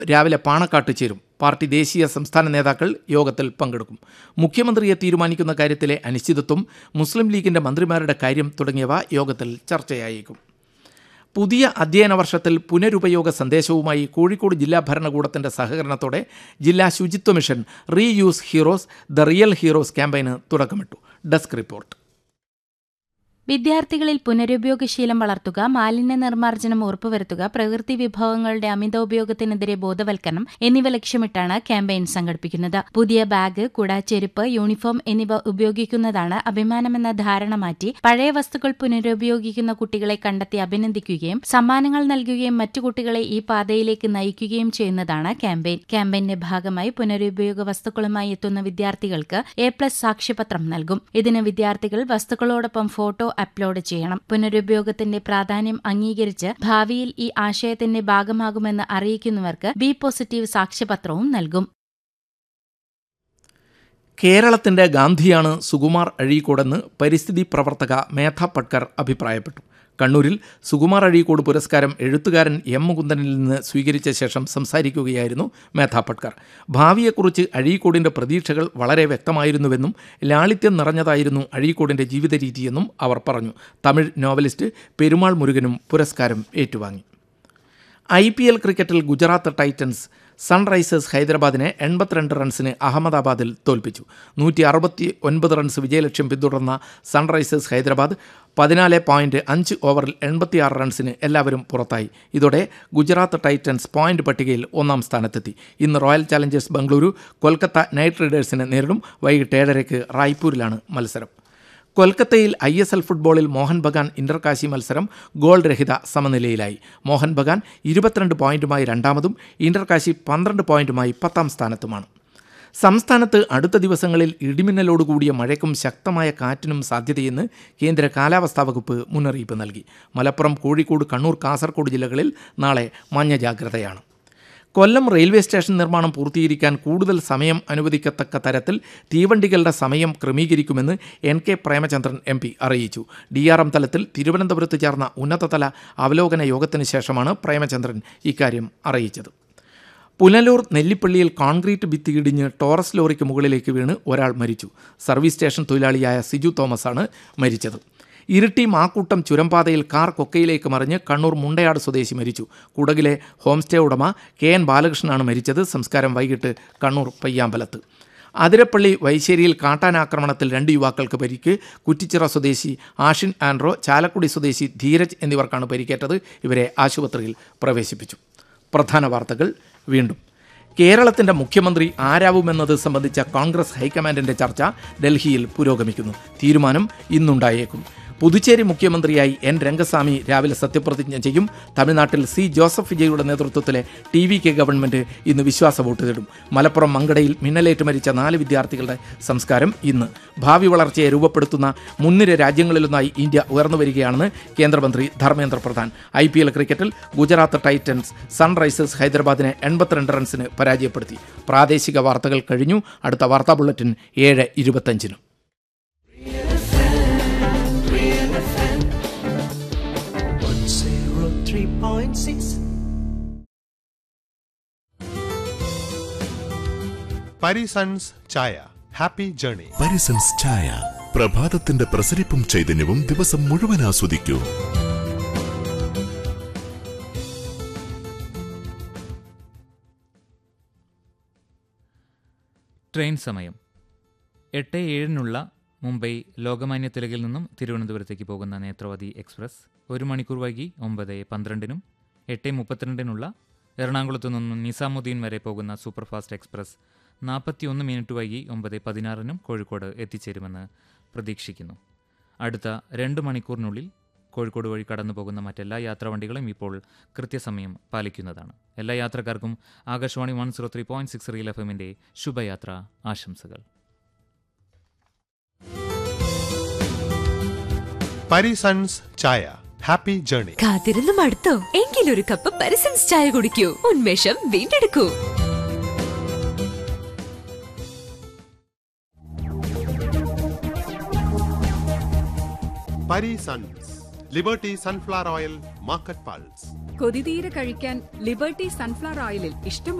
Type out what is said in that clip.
രാവിലെ പാണക്കാട്ട് ചേരും പാർട്ടി ദേശീയ സംസ്ഥാന നേതാക്കൾ യോഗത്തിൽ പങ്കെടുക്കും മുഖ്യമന്ത്രിയെ തീരുമാനിക്കുന്ന കാര്യത്തിലെ അനിശ്ചിതത്വം മുസ്ലിം ലീഗിന്റെ മന്ത്രിമാരുടെ കാര്യം തുടങ്ങിയവ യോഗത്തിൽ ചർച്ചയായേക്കും പുതിയ അധ്യയന വർഷത്തിൽ പുനരുപയോഗ സന്ദേശവുമായി കോഴിക്കോട് ജില്ലാ ഭരണകൂടത്തിന്റെ സഹകരണത്തോടെ ജില്ലാ ശുചിത്വ mission reuse heroes the real heroes ക്യാമ്പയിന് തുടക്കമിട്ടു ഡെസ്ക് റിപ്പോർട്ട് വിദ്യാർത്ഥികളിൽ പുനരുപയോഗശീലം വളർത്തുക മാലിന്യ നിർമ്മാർജ്ജനം ഉറപ്പുവരുത്തുക പ്രകൃതി വിഭവങ്ങളുടെ അമിതോപയോഗത്തിനെതിരെ ബോധവൽക്കരണം എന്നിവ ലക്ഷ്യമിട്ടാണ് ക്യാമ്പയിൻ സംഘടിപ്പിക്കുന്നത് പുതിയ ബാഗ് കുട ചെരുപ്പ് യൂണിഫോം എന്നിവ ഉപയോഗിക്കുന്നതാണ് അഭിമാനമെന്ന ധാരണ മാറ്റി പഴയ വസ്തുക്കൾ പുനരുപയോഗിക്കുന്ന കുട്ടികളെ കണ്ടെത്തി അഭിനന്ദിക്കുകയും സമ്മാനങ്ങൾ നൽകുകയും മറ്റു കുട്ടികളെ ഈ പാതയിലേക്ക് നയിക്കുകയും ചെയ്യുന്നതാണ് ക്യാമ്പയിൻ ക്യാമ്പയിന്റെ ഭാഗമായി പുനരുപയോഗ വസ്തുക്കളുമായി എത്തുന്ന വിദ്യാർത്ഥികൾക്ക് എ പ്ലസ് സാക്ഷ്യപത്രം നൽകും ഇതിന് വിദ്യാർത്ഥികൾ വസ്തുക്കളോടൊപ്പം ഫോട്ടോ അപ്ലോഡ് ചെയ്യണം പുനരുപയോഗത്തിന്റെ പ്രാധാന്യം അംഗീകരിച്ച് ഭാവിയിൽ ഈ ആശയത്തിന്റെ ഭാഗമാകുമെന്ന് അറിയിക്കുന്നവർക്ക് ബി പോസിറ്റീവ് സാക്ഷ്യപത്രവും നൽകും കേരളത്തിന്റെ ഗാന്ധിയാണ് സുകുമാർ അഴീക്കോടെന്ന് പരിസ്ഥിതി പ്രവർത്തക മേധ പട്കർ അഭിപ്രായപ്പെട്ടു കണ്ണൂരിൽ സുകുമാർ അഴീക്കോട് പുരസ്കാരം എഴുത്തുകാരൻ എം മുകുന്ദനിൽ നിന്ന് സ്വീകരിച്ച ശേഷം സംസാരിക്കുകയായിരുന്നു മേധ പട്കർ ഭാവിയെക്കുറിച്ച് അഴീക്കോടിൻ്റെ പ്രതീക്ഷകൾ വളരെ വ്യക്തമായിരുന്നുവെന്നും ലാളിത്യം നിറഞ്ഞതായിരുന്നു അഴീക്കോടിൻ്റെ ജീവിത രീതിയെന്നും അവർ പറഞ്ഞു തമിഴ് നോവലിസ്റ്റ് പെരുമാൾ മുരുകനും പുരസ്കാരം ഏറ്റുവാങ്ങി ഐ പി എൽ ക്രിക്കറ്റിൽ ഗുജറാത്ത് ടൈറ്റൻസ് സൺറൈസേഴ്സ് ഹൈദരാബാദിനെ എൺപത്തിരണ്ട് റൺസിന് അഹമ്മദാബാദിൽ തോൽപ്പിച്ചു നൂറ്റി അറുപത്തി ഒൻപത് റൺസ് വിജയലക്ഷ്യം പിന്തുടർന്ന സൺറൈസേഴ്സ് ഹൈദരാബാദ് പതിനാല് പോയിൻറ്റ് അഞ്ച് ഓവറിൽ എൺപത്തിയാറ് റൺസിന് എല്ലാവരും പുറത്തായി ഇതോടെ ഗുജറാത്ത് ടൈറ്റൻസ് പോയിന്റ് പട്ടികയിൽ ഒന്നാം സ്ഥാനത്തെത്തി ഇന്ന് Royal Challengers Bengaluru Kolkata Knight റൈഡേഴ്സിനെ നേരിടും വൈകിട്ട് ഏഴരയ്ക്ക് റായ്പൂരിലാണ് മത്സരം കൊൽക്കത്തയിൽ ഐ എസ് എൽ ഫുട്ബോളിൽ മോഹൻ ബഗാൻ ഇന്റർകാശി മത്സരം ഗോൾ രഹിത സമനിലയിലായി മോഹൻ ബഗാൻ ഇരുപത്തിരണ്ട് പോയിന്റുമായി രണ്ടാമതും ഇന്റർകാശി പന്ത്രണ്ട് പോയിന്റുമായി പത്താം സ്ഥാനത്തുമാണ് സംസ്ഥാനത്ത് അടുത്ത ദിവസങ്ങളിൽ ഇടിമിന്നലോടുകൂടിയ മഴയ്ക്കും ശക്തമായ കാറ്റിനും സാധ്യതയെന്ന് കേന്ദ്ര കാലാവസ്ഥാ വകുപ്പ് മുന്നറിയിപ്പ് നൽകി മലപ്പുറം കോഴിക്കോട് കണ്ണൂർ കാസർഗോഡ് ജില്ലകളിൽ നാളെ മഞ്ഞ ജാഗ്രതയാണ് കൊല്ലം റെയിൽവേ സ്റ്റേഷൻ നിർമ്മാണം പൂർത്തീകരിക്കാൻ കൂടുതൽ സമയം അനുവദിക്കത്തക്ക തരത്തിൽ തീവണ്ടികളുടെ സമയം ക്രമീകരിക്കുമെന്ന് N K Premachandran M P അറിയിച്ചു ഡി ആർ എം തലത്തിൽ തിരുവനന്തപുരത്ത് ചേർന്ന ഉന്നതതല അവലോകന യോഗത്തിന് ശേഷമാണ് പ്രേമചന്ദ്രൻ ഇക്കാര്യം അറിയിച്ചത് പുനലൂർ നെല്ലിപ്പള്ളിയിൽ കോൺക്രീറ്റ് ഭിത്തി ഇടിഞ്ഞ് ടോറസ് ലോറിക്ക് മുകളിലേക്ക് വീണ് ഒരാൾ മരിച്ചു സർവീസ് സ്റ്റേഷൻ തൊഴിലാളിയായ സിജു തോമസാണ് മരിച്ചത് ഇരിട്ടി മാക്കൂട്ടം ചുരംപാതയിൽ കാർ കൊക്കയിലേക്ക് മറിഞ്ഞ് കണ്ണൂർ മുണ്ടയാട് സ്വദേശി മരിച്ചു കുടകിലെ ഹോം സ്റ്റേ ഉടമ കെ എൻ ബാലകൃഷ്ണനാണ് മരിച്ചത് സംസ്കാരം വൈകിട്ട് കണ്ണൂർ പയ്യാമ്പലത്ത് അതിരപ്പള്ളി വൈശ്ശേരിയിൽ കാട്ടാനാക്രമണത്തിൽ രണ്ട് യുവാക്കൾക്ക് പരിക്ക് കുറ്റിച്ചിറ സ്വദേശി ആഷിൻ ആൻഡ്രോ ചാലക്കുടി സ്വദേശി ധീരജ് എന്നിവർക്കാണ് പരിക്കേറ്റത് ഇവരെ ആശുപത്രിയിൽ പ്രവേശിപ്പിച്ചു പ്രധാന വാർത്തകൾ വീണ്ടും കേരളത്തിന്റെ മുഖ്യമന്ത്രി ആരാവുമെന്നത് സംബന്ധിച്ച കോൺഗ്രസ് ഹൈക്കമാൻഡിന്റെ ചർച്ച ഡൽഹിയിൽ പുരോഗമിക്കുന്നു തീരുമാനം ഇന്നുണ്ടായേക്കും പുതുച്ചേരി മുഖ്യമന്ത്രിയായി എൻ രംഗസ്വാമി രാവിലെ സത്യപ്രതിജ്ഞ ചെയ്യും തമിഴ്നാട്ടിൽ സി ജോസഫ് വിജയുടെ നേതൃത്വത്തിലെ ടി വി കെ ഗവൺമെന്റ് ഇന്ന് വിശ്വാസ വോട്ട് തേടും മലപ്പുറം മങ്കടയിൽ മിന്നലേറ്റ് മരിച്ച നാല് വിദ്യാർത്ഥികളുടെ സംസ്കാരം ഇന്ന് ഭാവി വളർച്ചയെ രൂപപ്പെടുത്തുന്ന മുൻനിര രാജ്യങ്ങളിലൊന്നായി ഇന്ത്യ ഉയർന്നു വരികയാണെന്ന് കേന്ദ്രമന്ത്രി Dharmendra Pradhan I P L ക്രിക്കറ്റിൽ ഗുജറാത്ത് ടൈറ്റൻസ് സൺറൈസേഴ്സ് ഹൈദരാബാദിനെ എൺപത്തിരണ്ട് റൺസിന് പരാജയപ്പെടുത്തി പ്രാദേശിക വാർത്തകൾ കഴിഞ്ഞു അടുത്ത വാർത്താ ബുള്ളറ്റിൻ ഏഴ് ഇരുപത്തഞ്ചിന് zero three point six. Parisons ചായ ഹാപ്പി ജേണി പരിസൻസ് ചായ പ്രഭാതത്തിന്റെ പ്രസരിപ്പും ചൈതന്യവും ദിവസം മുഴുവൻ ആസ്വദിക്കൂ ട്രെയിൻ സമയം എട്ട് ഏഴിനുള്ള മുംബൈ ലോകമാന്യ തിലകിൽ നിന്നും തിരുവനന്തപുരത്തേക്ക് പോകുന്ന നേത്രവതി എക്സ്പ്രസ് ഒരു മണിക്കൂർ വൈകി ഒമ്പത് പന്ത്രണ്ടിനും എട്ട് മുപ്പത്തിരണ്ടിനുള്ള എറണാകുളത്തു നിന്നും നിസാമുദ്ദീൻ വരെ പോകുന്ന സൂപ്പർഫാസ്റ്റ് എക്സ്പ്രസ് നാൽപ്പത്തിയൊന്ന് മിനിറ്റ് വൈകി ഒമ്പത് പതിനാറിനും കോഴിക്കോട് എത്തിച്ചേരുമെന്ന് പ്രതീക്ഷിക്കുന്നു അടുത്ത രണ്ട് മണിക്കൂറിനുള്ളിൽ കോഴിക്കോട് വഴി കടന്നു പോകുന്ന മറ്റെല്ലാ യാത്രാവണ്ടികളും ഇപ്പോൾ കൃത്യസമയം പാലിക്കുന്നതാണ് എല്ലാ യാത്രക്കാർക്കും Akashvani one zero three point six real F എമ്മിൻ്റെ ശുഭയാത്ര ആശംസകൾ പരിസൺസ് ചായ ഹാപ്പി ജേണി കാത്തിരുന്ന് മടുത്തോ എങ്കിലൊരു കപ്പ് പരിസൻസ് ചായ കുടിക്കൂ ഉന്മേഷം വീണ്ടെടുക്കൂ Parisons Liberty sunflower oil market pulse കൊതിതീരെ കഴിക്കാൻ ലിബർട്ടി സൺഫ്ലവർ ഓയിലിൽ ഇഷ്ടം